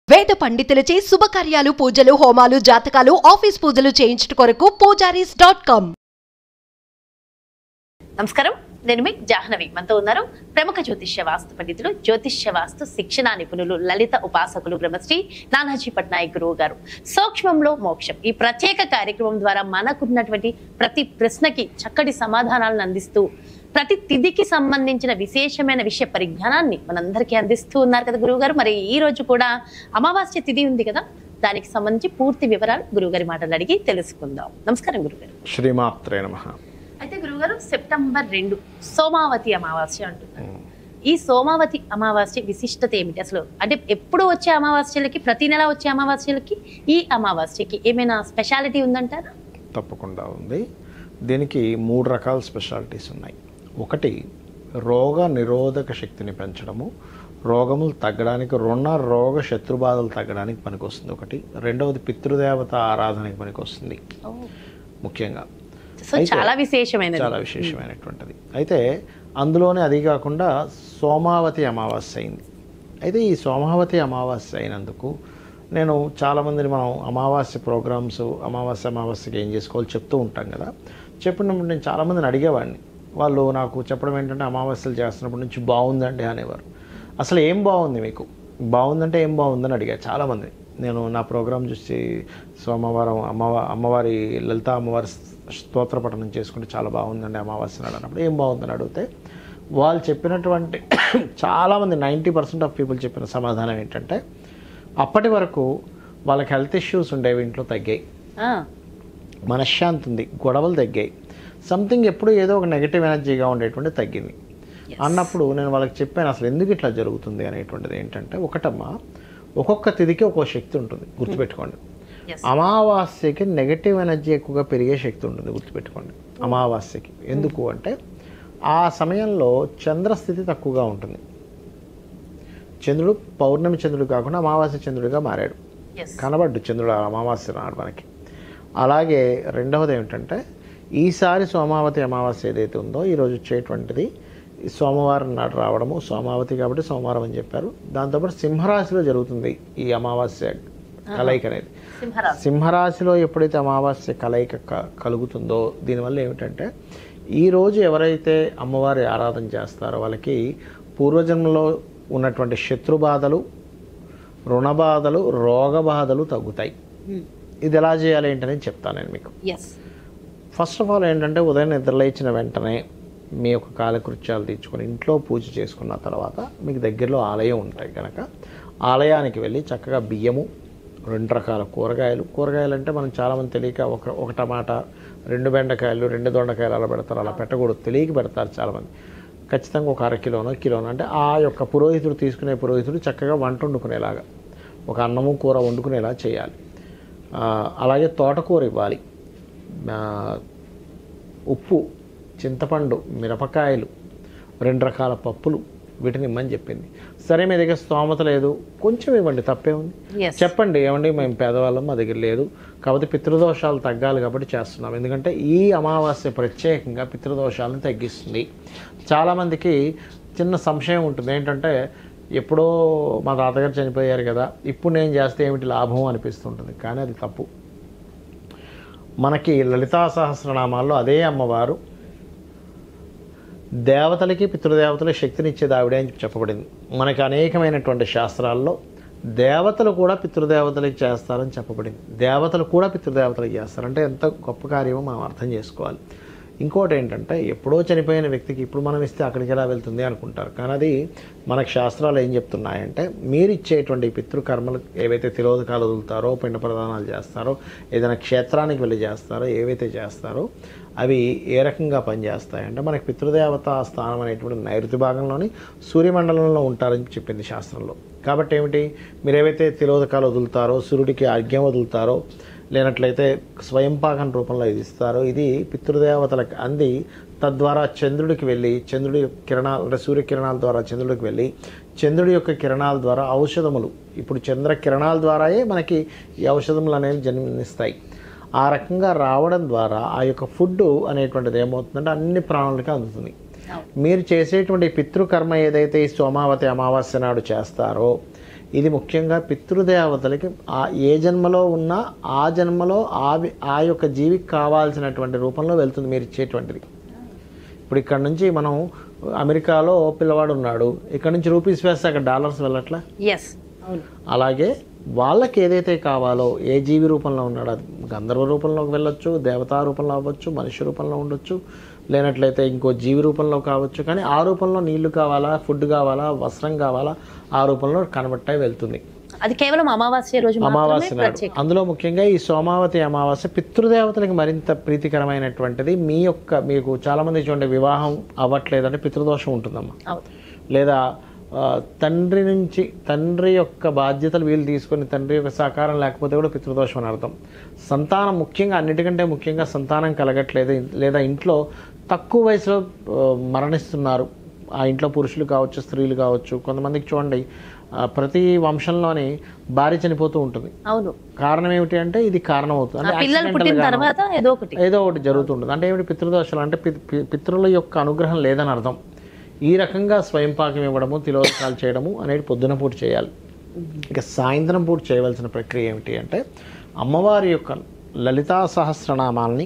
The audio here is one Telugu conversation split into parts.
వేద పండితులచే శుభకార్యాలు పూజలు హోమాలు జాతకాలు ఆఫీస్ పూజలు చేయించుట కొరకు పూజారీస్ డాట్ కామ్ నమస్కారం నేను మీ జాహ్నవి మనతో ఉన్నారు ప్రముఖ జ్యోతిష్య వాస్తు పండితులు జ్యోతిష్య వాస్తు శిక్షణ నిపుణులు లలిత ఉపాసకులు బ్రహ్మశ్రీ నానాజీ పట్నాయక్ గురువు గారు సూక్ష్మంలో మోక్షం ఈ ప్రత్యేక కార్యక్రమం ద్వారా మనకున్నటువంటి ప్రతి ప్రశ్నకి చక్కటి సమాధానాలను అందిస్తూ ప్రతి తిథికి సంబంధించిన విశేషమైన విషయ పరిజ్ఞానాన్ని మనందరికీ అందిస్తూ ఉన్నారు కదా గురువు గారు మరి ఈ రోజు కూడా అమావాస్య తిథి ఉంది కదా దానికి సంబంధించి పూర్తి వివరాలు గురువుగారి మాటలు అడిగి తెలుసుకుందాం నమస్కారం గురుగారు శ్రీమాత్రే నమ అయితే గురుగారు సెప్టెంబర్ రెండు సోమావతి అమావాస్య అంటున్నారు ఈ సోమావతి అమావాస్య విశిష్టత ఏమిటి అసలు అంటే ఎప్పుడు వచ్చే అమావాస్యలకి ప్రతి నెల వచ్చే అమావాస్యలకి ఈ అమావాస్యకి ఏమైనా స్పెషాలిటీ ఉందంటారా తప్పకుండా ఉంది దీనికి మూడు రకాల స్పెషాలిటీస్ ఉన్నాయి ఒకటి రోగ నిరోధక శక్తిని పెంచడము రోగములు తగ్గడానికి రుణ రోగ శత్రుబాధలు తగ్గడానికి పనికొస్తుంది ఒకటి రెండవది పితృదేవత ఆరాధనకి పనికొస్తుంది ముఖ్యంగా సో అయితే- చాలా విశేషమైనది చాలా విశేషమైనటువంటిది అయితే అందులోనే అది కాకుండా సోమావతి అమావాస్య అయింది అయితే ఈ సోమావతి అమావాస్య అయినందుకు నేను చాలామందిని మనం అమావాస్య ప్రోగ్రామ్స్ అమావాస్య అమావాస్యకి ఏం చేసుకోవాలి చెప్తూ ఉంటాం కదా చెప్పినప్పుడు నేను చాలామందిని అడిగేవాడిని వాళ్ళు నాకు చెప్పడం ఏంటంటే అమావాస్యలు చేస్తున్నప్పటి నుంచి బాగుందండి అనేవారు అసలు ఏం బాగుంది మీకు బాగుందంటే ఏం బాగుందని అడిగా చాలామంది నేను నా ప్రోగ్రాం చూసి సోమవారం అమ్మవా అమ్మవారి లలిత అమ్మవారి స్తోత్ర పఠనం చేసుకుంటే చాలా బాగుందండి అమావాస్య నాడు అన్నప్పుడు ఏం బాగుందని అడిగితే వాళ్ళు చెప్పినటువంటి చాలామంది నైంటీ పర్సెంట్ ఆఫ్ పీపుల్ చెప్పిన సమాధానం ఏంటంటే అప్పటి వరకు వాళ్ళకి హెల్త్ ఇష్యూస్ ఉండేవి ఇంట్లో తగ్గాయి ఆ, మనశ్శాంతి ఉంది గొడవలు తగ్గాయి సంథింగ్ ఎప్పుడు ఏదో ఒక నెగిటివ్ ఎనర్జీగా ఉండేటువంటి తగ్గింది అన్నప్పుడు నేను వాళ్ళకి చెప్పాను అసలు ఎందుకు ఇట్లా జరుగుతుంది అనేటువంటిది ఏంటంటే ఒకటమ్మా ఒక్కొక్క తిథికి ఒక్కో శక్తి ఉంటుంది గుర్తుపెట్టుకోండి yes. అమావాస్యకి నెగటివ్ ఎనర్జీ ఎక్కువగా పెరిగే శక్తి ఉంటుంది గుర్తుపెట్టుకోండి అమావాస్యకి ఎందుకు అంటే ఆ సమయంలో చంద్రస్థితి తక్కువగా ఉంటుంది చంద్రుడు పౌర్ణమి చంద్రుడు కాకుండా అమావాస్య చంద్రుడిగా మారాడు Yes. కనబడ్డు చంద్రుడు ఆ అమావాస్య నాడు మనకి అలాగే రెండవది ఏమిటంటే ఈసారి సోమావతి అమావాస్య ఏదైతే ఉందో ఈరోజు వచ్చేటువంటిది ఈ సోమవారం నాడు రావడము సోమావతి కాబట్టి సోమవారం అని చెప్పారు దాంతోపాటు సింహరాశిలో జరుగుతుంది ఈ అమావాస్య కలయిక అనేది సింహరాశి సింహరాశిలో ఎప్పుడైతే అమావాస్య కలయిక క- కలుగుతుందో దీనివల్ల ఏమిటంటే ఈరోజు ఎవరైతే అమ్మవారి ఆరాధన చేస్తారో వాళ్ళకి పూర్వజన్మలో ఉన్నటువంటి శత్రు బాధలు రుణ బాధలు రోగ బాధలు తగ్గుతాయి ఇది ఎలా చేయాలి ఏంటని చెప్తాను నేను మీకు ఎస్ ఫస్ట్ ఆఫ్ ఆల్ ఏంటంటే ఉదయం నిద్రలేచిన వెంటనే మీ యొక్క కాలకృత్యాలు తీర్చుకొని ఇంట్లో పూజ చేసుకున్న తర్వాత మీకు దగ్గరలో ఆలయం ఉంటాయి కనుక ఆలయానికి వెళ్ళి చక్కగా బియ్యము రెండు రకాల కూరగాయలు కూరగాయలు అంటే మనం చాలామంది తెలియక ఒక ఒక టమాటా రెండు బెండకాయలు రెండు దొండకాయలు అలా పెడతారు అలా పెట్టకూడదు తెలియక పెడతారు చాలామంది ఖచ్చితంగా ఒక అర కిలోనో కిలోనో అంటే ఆ యొక్క పురోహితుడు తీసుకునే పురోహితుడు చక్కగా వంట వండుకునేలాగా ఒక అన్నము కూర వండుకునేలా చేయాలి ఆ, అలాగే తోటకూర ఇవ్వాలి ఆ, ఉప్పు చింతపండు మిరపకాయలు రెండు రకాల పప్పులు వీటిని ఇమ్మని చెప్పింది సరే మీ దగ్గర స్తోమత లేదు కొంచెం ఇవ్వండి తప్పే ఉంది Yes. చెప్పండి ఏమండి మేము పేదవాళ్ళం మా దగ్గర లేదు కాబట్టి పితృదోషాలు తగ్గాలి కాబట్టి చేస్తున్నాం ఎందుకంటే ఈ అమావాస్య ప్రత్యేకంగా పితృదోషాలను తగ్గిస్తుంది చాలామందికి చిన్న సంశయం ఉంటుంది ఏంటంటే ఎప్పుడో మా తాతగారు చనిపోయారు కదా ఇప్పుడు నేను చేస్తే ఏమిటి లాభం అనిపిస్తుంటుంది కానీ అది తప్పు మనకి లలితా సహస్రనామాల్లో అదే అమ్మవారు దేవతలకి పితృదేవతలకి శక్తినిచ్చేది ఆవిడే అని చెప్పబడింది మనకి అనేకమైనటువంటి శాస్త్రాల్లో దేవతలు కూడా పితృదేవతలకి చేస్తారని చెప్పబడింది దేవతలు కూడా పితృదేవతలకి చేస్తారు అంటే ఎంత గొప్ప కార్యమో మనం అర్థం చేసుకోవాలి ఇంకోటి ఏంటంటే ఎప్పుడో చనిపోయిన వ్యక్తికి ఇప్పుడు మనం ఇస్తే అక్కడికి ఎలా వెళ్తుంది అనుకుంటారు కానీ అది మనకు శాస్త్రాలు ఏం చెప్తున్నాయంటే మీరు ఇచ్చేటువంటి పితృకర్మలు ఏవైతే తిరోధకాలు వదులుతారో పిండ ప్రదానాలు చేస్తారో ఏదైనా క్షేత్రానికి వెళ్ళి చేస్తారో ఏవైతే చేస్తారో అవి ఏ రకంగా పనిచేస్తాయంటే మనకి పితృదేవత స్థానం అనేటువంటి నైరుతి భాగంలోని సూర్యమండలంలో ఉంటారని చెప్పింది శాస్త్రంలో కాబట్టి ఏమిటి మీరు ఏవైతే తిరోధకాలు వదులుతారో సూర్యుడికి అర్ఘ్యం వదులుతారో లేనట్లయితే స్వయంపాకం రూపంలో ఇది ఇస్తారో ఇది పితృదేవతలకు అంది తద్వారా చంద్రుడికి వెళ్ళి చంద్రుడి యొక్క కిరణాలు అంటే సూర్యకిరణాల ద్వారా చంద్రుడికి వెళ్ళి చంద్రుడి యొక్క కిరణాల ద్వారా ఔషధములు ఇప్పుడు చంద్ర కిరణాల ద్వారాయే మనకి ఈ ఔషధములు అనేవి జన్మిస్తాయి ఆ రకంగా రావడం ద్వారా ఆ యొక్క ఫుడ్ అనేటువంటిది ఏమవుతుందంటే అన్ని ప్రాణులకి అందుతుంది మీరు చేసేటువంటి పితృకర్మ ఏదైతే ఈ సోమావతి అమావాస్య నాడు చేస్తారో ఇది ముఖ్యంగా పితృదేవతలకి ఆ ఏ జన్మలో ఉన్నా ఆ జన్మలో ఆ వి- ఆ యొక్క జీవికి కావాల్సినటువంటి రూపంలో వెళ్తుంది మీరు ఇచ్చేటువంటిది ఇప్పుడు ఇక్కడ నుంచి మనం అమెరికాలో పిల్లవాడు ఉన్నాడు ఇక్కడ నుంచి రూపీస్ వేస్తే అక్కడ డాలర్స్ వెళ్ళట్లా ఎస్ అవును అలాగే వాళ్ళకి ఏదైతే కావాలో ఏ జీవి రూపంలో ఉన్నాడో అది గంధర్వ రూపంలోకి వెళ్ళొచ్చు దేవతా రూపంలో అవ్వచ్చు మనిషి రూపంలో ఉండొచ్చు లేనట్లయితే ఇంకో జీవి రూపంలో కావచ్చు కానీ ఆ రూపంలో నీళ్లు కావాలా ఫుడ్ కావాలా వస్త్రం కావాలా ఆ రూపంలో కనబట్టాయి వెళ్తుంది అది కేవలం అమావాస్య రోజు మాత్రమే అమావాస్య నాడు ప్రత్యేకం అందులో ముఖ్యంగా ఈ సోమావతి అమావాస్య పితృదేవతలకు మరింత ప్రీతికరమైనటువంటిది మీ యొక్క మీకు చాలామంది చూడండి వివాహం అవ్వట్లేదంటే పితృదోషం ఉంటుందమ్మా అవును లేదా ఆ, తండ్రి నుంచి తండ్రి యొక్క బాధ్యతలు వీళ్ళు తీసుకొని తండ్రి యొక్క సహకారం లేకపోతే కూడా పితృదోషం అని అర్థం సంతానం ముఖ్యంగా అన్నిటికంటే ముఖ్యంగా సంతానం కలగట్లేదు లేదా ఇంట్లో తక్కువ వయసులో ఆ, మరణిస్తున్నారు ఆ ఇంట్లో పురుషులు కావచ్చు స్త్రీలు కావచ్చు కొంతమందికి చూడండి ఆ, ప్రతి వంశంలోని భార్య చనిపోతూ ఉంటుంది అవును కారణం ఏమిటి అంటే ఇది కారణం అవుతుంది ఆ అంటే పిల్లలు accidental పుట్టిన గానో, తర్వాత ఏదో ఒకటి ఏదో ఒకటి జరుగుతుంటుంది అంటే ఏమిటి పితృదోషాలు అంటే పి- పి- పితృల యొక్క అనుగ్రహం లేదని అర్థం ఈ రకంగా స్వయం పాకం ఇవ్వడము తిలోదకాలు చేయడము అనేది పొద్దున పూట చేయాలి ఇక సాయంత్రం పూట చేయవలసిన ప్రక్రియ ఏమిటి అంటే అమ్మవారి యొక్క లలితా సహస్రనామాల్ని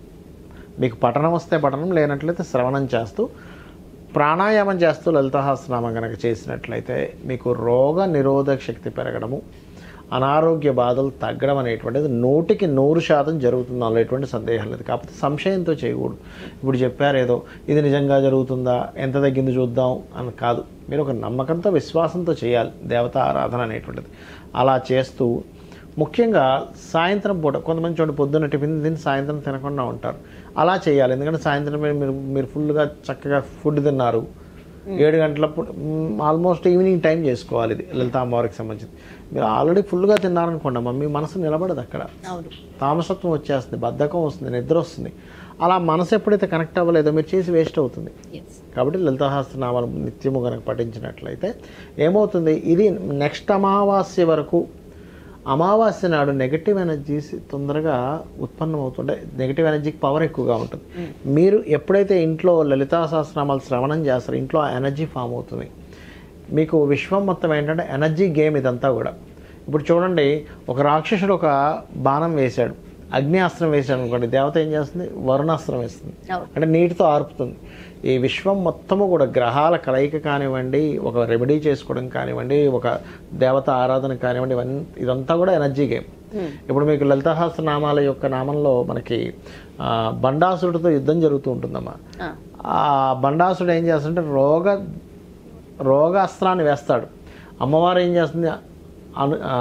మీకు పఠనం వస్తే పఠనం లేనట్లయితే శ్రవణం చేస్తూ ప్రాణాయామం చేస్తూ లలితా సహస్రనామం కనుక చేసినట్లయితే మీకు రోగ నిరోధక శక్తి పెరగడము అనారోగ్య బాధలు తగ్గడం అనేటువంటిది నూటికి నూరు శాతం జరుగుతుంది అందులో ఎటువంటి సందేహం లేదు కాకపోతే సంశయంతో చేయకూడదు ఇప్పుడు చెప్పారు ఏదో ఇది నిజంగా జరుగుతుందా ఎంత తగ్గింది చూద్దాం అని కాదు మీరు ఒక నమ్మకంతో విశ్వాసంతో చేయాలి దేవతా ఆరాధన అనేటువంటిది అలా చేస్తూ ముఖ్యంగా సాయంత్రం పూట కొంతమంది చూడండి పొద్దున్న టిఫిన్ తిని సాయంత్రం తినకుండా ఉంటారు అలా చేయాలి ఎందుకంటే సాయంత్రం మీరు మీరు మీరు ఫుల్గా చక్కగా ఫుడ్ తిన్నారు ఏడు గంటలప్పుడు ఆల్మోస్ట్ ఈవినింగ్ టైం చేసుకోవాలి ఇది లలిత అమ్మవారికి సంబంధించి మీరు ఆల్రెడీ ఫుల్గా తిన్నారనుకోండి అమ్మ మీ మనసు నిలబడదు అక్కడ అవును తామసత్వం వచ్చేస్తుంది బద్ధకం వస్తుంది నిద్ర వస్తుంది అలా మనసు ఎప్పుడైతే కనెక్ట్ అవ్వలేదో మీరు చేసి వేస్ట్ అవుతుంది ఎస్ కాబట్టి లలితాహాస్త్రనామాలు నిత్యము కనుక పఠించినట్లయితే ఏమవుతుంది ఇది నెక్స్ట్ అమావాస్య వరకు అమావాస్య నాడు నెగటివ్ ఎనర్జీస్ తొందరగా ఉత్పన్నం అవుతుంటే నెగటివ్ ఎనర్జీకి పవర్ ఎక్కువగా ఉంటుంది మీరు ఎప్పుడైతే ఇంట్లో లలితా సహస్రనామాలు శ్రవణం చేస్తారో ఇంట్లో ఆ ఎనర్జీ ఫామ్ అవుతుంది మీకు విశ్వం మొత్తం ఏంటంటే ఎనర్జీ గేమ్ ఇదంతా కూడా ఇప్పుడు చూడండి ఒక రాక్షసుడు ఒక బాణం వేశాడు అగ్ని అస్త్రం వేశాడు అనుకోండి దేవత ఏం చేస్తుంది వరుణాస్త్రం వేస్తుంది అవును అంటే నీటితో ఆర్పుతుంది ఈ విశ్వం మొత్తము కూడా గ్రహాల కలయిక కానివ్వండి ఒక రెమెడీ చేసుకోవడం కానివ్వండి ఒక దేవత ఆరాధన కానివ్వండి ఇవన్నీ ఇదంతా కూడా ఎనర్జీ గేమ్ ఇప్పుడు మీకు లలితాహాస్త్ర నామాల యొక్క నామంలో మనకి ఆ, బండాసురుడితో యుద్ధం జరుగుతూ ఉంటుందమ్మా ఆ, ఆ బండాసుడు ఏం చేస్తాడంటే రోగ రోగాస్త్రాన్ని వేస్తాడు అమ్మవారు ఏం చేస్తుంది అను ఆ,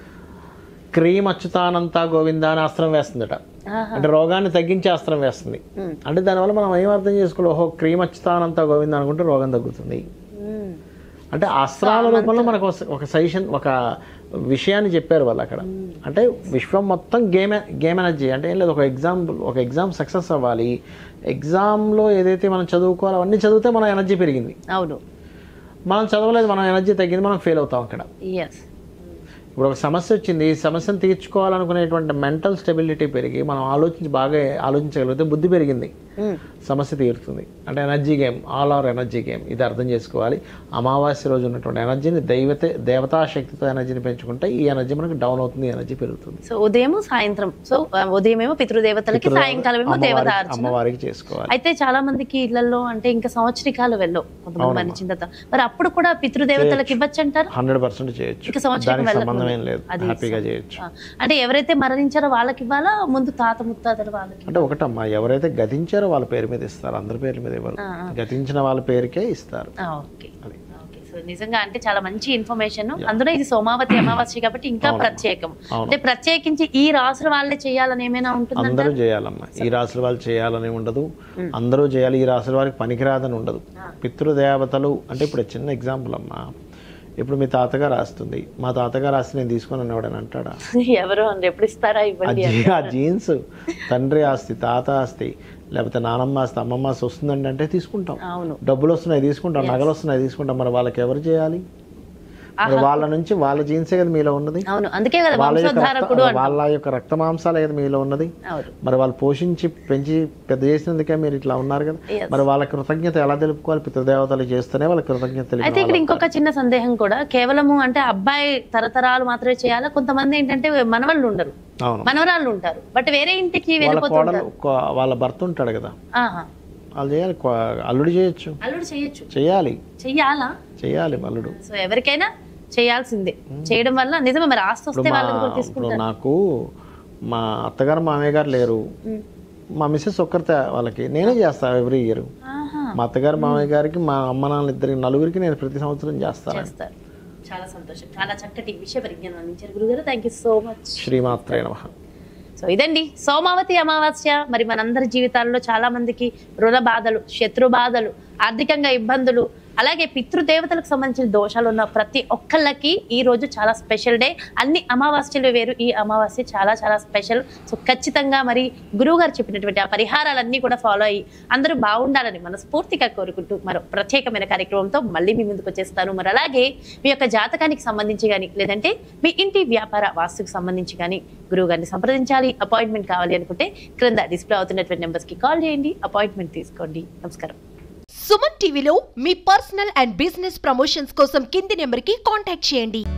క్రీమ్ అచ్యుతానంతా గోవింద అని అస్త్రం వేస్తుందట ఆహా. అంటే రోగాన్ని తగ్గించే అస్త్రం వేస్తుంది అంటే దానివల్ల మనం ఏం అర్థం చేసుకోవాలి ఓహో క్రీమ్ అచ్యుతానంతా గోవింద అనుకుంటే రోగం తగ్గుతుంది మ్మ్. అంటే అస్త్రాల రూపంలో మనకు ఒక- ఒక సజెషన్ ఒక విషయాన్ని చెప్పారు వాళ్ళు అక్కడ అంటే విశ్వం మొత్తం గేమ్ గేమ్ ఎనర్జీ అంటే ఏం లేదు ఒక ఎగ్జాంపుల్ ఒక ఎగ్జామ్ సక్సెస్ అవ్వాలి ఎగ్జామ్లో ఏదైతే మనం చదువుకోవాలో అవన్నీ చదివితే మన ఎనర్జీ పెరిగింది అవును మనం చదవలేదు మన ఎనర్జీ తగ్గింది మనం ఫెయిల్ అవుతాం అక్కడ ఎస్ ఇప్పుడు ఒక సమస్య వచ్చింది ఈ సమస్యను తీర్చుకోవాలనుకునేటువంటి మెంటల్ స్టెబిలిటీ పెరిగి మనం ఆలోచించి బాగా ఆలోచించగలిగితే బుద్ధి పెరిగింది సమస్య తీరుతుంది అంటే energy game all or energy game ఇది అర్థం చేసుకోవాలి అమావాస్య రోజు ఉన్నటువంటి ఎనర్జీని దైవతే దేవతా శక్తితో ఎనర్జీని పెంచుకుంటే ఈ ఎనర్జీ మనకు డౌన్ అవుతుంది ఎనర్జీ పెరుగుతుంది సో ఉదయం సాయంత్రం సో ఆ, ఉదయం ఏమో పితృదేవతలకి సాయంకాలం ఏమో దేవత అమ్మవారికి- అర్చన అమ్మవారికి చేసుకోవాలి అయితే చాలా మందికి ఇళ్లలో అంటే ఇంకా సంవత్సరికాలు వెళ్ళవు కొంతమంది మరణించిన తర్వాత మరి అప్పుడు కూడా పితృదేవతలకు ఇవ్వచ్చు అంటారు హండ్రెడ్ పర్సెంట్ చేయొచ్చు ఇంకా సంవత్సరం దానికి వెళ్ళకముందు. సంబంధం ఏం లేదు అది హ్యాపీగా చేయొచ్చు ఆ, అంటే ఎవరైతే మరణించారో వాళ్ళకి ఇవ్వాలా ముందు తాత ముత్తాతలు వాళ్ళకి అంటే ఒకటమ్మా ఎవరైతే గతించారో వాళ్ళ పేరు మీద ఇస్తారు అందరి పేర్ల మీద ఇవ్వరు ఆ, ఆ. గతించిన వాళ్ళ పేరుకే ఇస్తారు ఆ, ఓకే అది. ఓకే సో నిజంగా అంటే చాలా మంచి ఇన్ఫర్మేషన్ అందులో ఇది సోమావతి అమావాస్య కాబట్టి ఇంకా ప్రత్యేకం అవును. అంటే ప్రత్యేకించి ఈ రాసుల వాళ్ళే చేయాలని ఏమైనా ఉంటుందంట అందరూ చేయాలమ్మా ఈ రాశుల వాళ్ళు చేయాలని ఉండదు అందరూ చేయాలి ఈ రాశుల వారికి పనికిరాదని ఉండదు పితృదేవతలు అంటే ఇప్పుడు చిన్న ఎగ్జాంపుల్ అమ్మా ఇప్పుడు మీ తాతగారు రాస్తుంది మా తాతగారు రాస్తే నేను తీసుకొని అన్నవాడని అంటాడా ఎవరు అని ఎప్పుడు ఇస్తారా ఆ ఇవ్వండి జీ- ఆ జీన్స్ తండ్రి ఆస్తి తాత ఆస్తి లేకపోతే నానమ్మ ఆస్తి అమ్మమ్మ ఆస్తి వస్తుందండి అంటే తీసుకుంటాం అవును డబ్బులు వస్తున్నాయి తీసుకుంటాం నగలు వస్తున్నాయి తీసుకుంటాం మరి వాళ్ళకి ఎవరు చేయాలి మరి వాళ్ళ నుంచి వాళ్ళ జీన్సే కదా మీలో ఉన్నది అవును అందుకే కదా వాళ్ళ యొక్క వంశోద్ధారకుడు రక్త- అంటాం. వాళ్ళ యొక్క రక్త మాంసాలే కదా మీలో ఉన్నది అవును మరి వాళ్ళు పోషించి పెంచి పెద్ద చేసినందుకే మీరు ఇట్లా ఉన్నారు కదా Yes. మరి వాళ్ళ కృతజ్ఞత ఎలా తెలుపుకోవాలి పితృదేవతలు చేస్తేనే వాళ్ళ కృతజ్ఞత అయితే తెలిపి ఇక్కడ ఇంకొక చిన్న సందేహం కూడా కేవలము అంటే అబ్బాయి తరతరాలు మాత్రమే చేయాలా కొంతమంది ఏంటంటే మనవాళ్ళు ఉండరు అవును మనవరాళ్ళు ఉంటారు బట్ వేరే ఇంటికి వాళ్ళ వెళ్ళిపోతుంటారు కోడలు కో- వాళ్ళ భర్త ఉంటాడు కదా ఆహా. వాళ్ళు చేయాలి కో- అల్లుడు చేయొచ్చు అల్లుడు చేయొచ్చు చేయాలి చెయ్యాలా చేయాలి అల్లుడు సో ఎవరికైనా చేయాల్సిందే చేయడం వల్ల నిజమే మరి ఆస్తి ఇప్పుడు వస్తే మా వాళ్ళని కూడా ఇప్పుడు తీసుకుంటారు నాకు మా అత్తగారు మామయ్య గారు లేరు ఉమ్. మా మిస్సెస్ ఒక్కరితే వాళ్ళకి నేనే చేస్తాను ఎవ్రీ ఇయర్ ఆహా. మా అత్తగారు మామయ్య గారికి మా అమ్మ నాన్న ఇద్దరికి నలుగురికి నేను ప్రతి సంవత్సరం చేస్తాను చేస్తారు చాలా సంతోషం చాలా చక్కటి విషయ పరిజ్ఞానం అందించారు గురుగారు థ్యాంక్ యూ సో మచ్ శ్రీమాత్రే నమ సో ఇదండి సోమావతి అమావాస్య మరి మనందరి జీవితాల్లో చాలా మందికి రుణ బాధలు శత్రు బాధలు ఆర్థికంగా ఇబ్బందులు అలాగే పితృదేవతలకు సంబంధించిన దోషాలు ఉన్న ప్రతి ఒక్కళ్ళకి ఈ రోజు చాలా స్పెషల్ డే అన్ని అమావాస్యలు వేరు ఈ అమావాస్య చాలా చాలా స్పెషల్ సో ఖచ్చితంగా మరి గురువు గారు చెప్పినటువంటి ఆ పరిహారాలన్నీ కూడా ఫాలో అయ్యి అందరూ బాగుండాలని మనస్ఫూర్తిగా కోరుకుంటూ మరో ప్రత్యేకమైన కార్యక్రమంతో మళ్ళీ మీ ముందుకు వచ్చేస్తాను మరి అలాగే మీ యొక్క జాతకానికి సంబంధించి కానీ లేదంటే మీ ఇంటి వ్యాపార వాస్తుకు సంబంధించి కానీ గురువు గారిని సంప్రదించాలి అపాయింట్మెంట్ కావాలి అనుకుంటే క్రింద డిస్ప్లే అవుతున్నటువంటి నెంబర్స్కి కాల్ చేయండి అపాయింట్మెంట్ తీసుకోండి నమస్కారం సుమన్ టీవీలో మీ పర్సనల్ అండ్ బిజినెస్ ప్రమోషన్స్ కోసం కింది నెంబర్కి కాంటాక్ట్ చేయండి